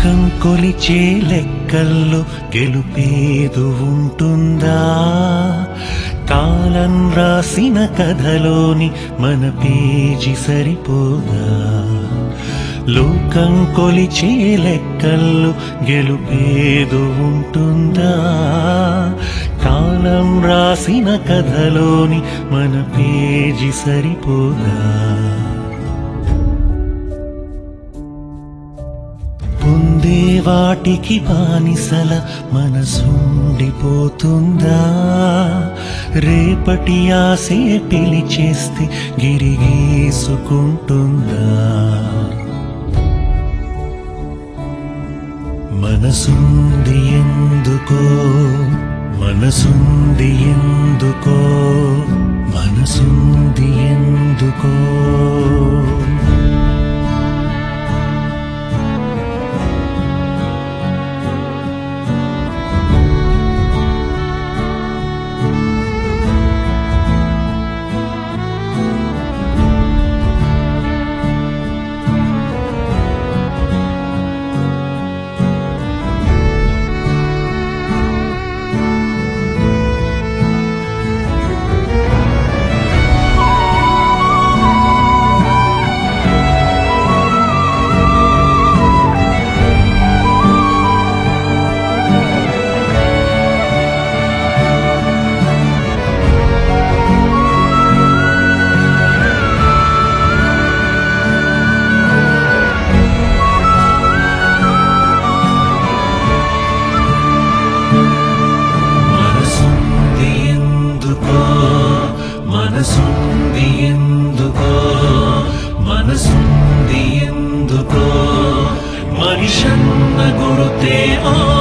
లోకం కొలిచే లెక్కల్లో గెలుపేదు ఉంటుందా కాలం రాసిన కథలోని మన పేజీ సరిపోదా లోకం కొలిచే లెక్కల్లో గెలుపేదు ఉంటుందా కాలం రాసిన కథలోని మన పేజీ సరిపోదా పొందే వాటికి బానిసల మనసుండిపోతుందా రేపటి ఆశే పిలిచేస్తే గిరిగీసుకుంటుందా మనసుంది ఎందుకో మనసుంది ఎందుకో మనసుంది ఎందుకో మనసుంది ఎందుకో మనసుంది ఎందుకో మనసుంది ఎందుకో మనిషన్న గురుతే ఆ